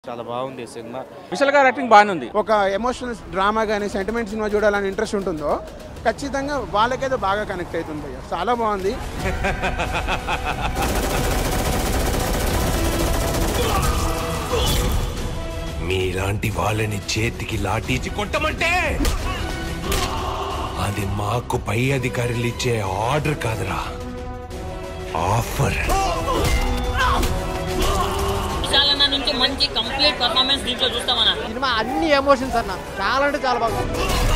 చాలా బాగుంది ఈ సినిమా విశాల్ గారు యాక్టింగ్ బాగానే ఉంది ఒక ఎమోషనల్ డ్రామా కానీ సెంటిమెంట్ సినిమా చూడాలని ఇంట్రెస్ట్ ఉంటుందో ఖచ్చితంగా వాళ్ళకైతే బాగా కనెక్ట్ అవుతుంది భయ్య చాలా బాగుంది మీలాంటి వాళ్ళని చేతికి లాఠీచి కొట్టమంటే అది మాకు పై అధికారులు ఇచ్చే ఆర్డర్ కాదురా ఆఫర్ విశాలన్న నుంచి మంచి కంప్లీట్ పర్ఫార్మెన్స్ దీంట్లో చూస్తామన్నా సినిమా అన్ని ఎమోషన్స్ అన్న చాలా అంటే చాలా బాగుంది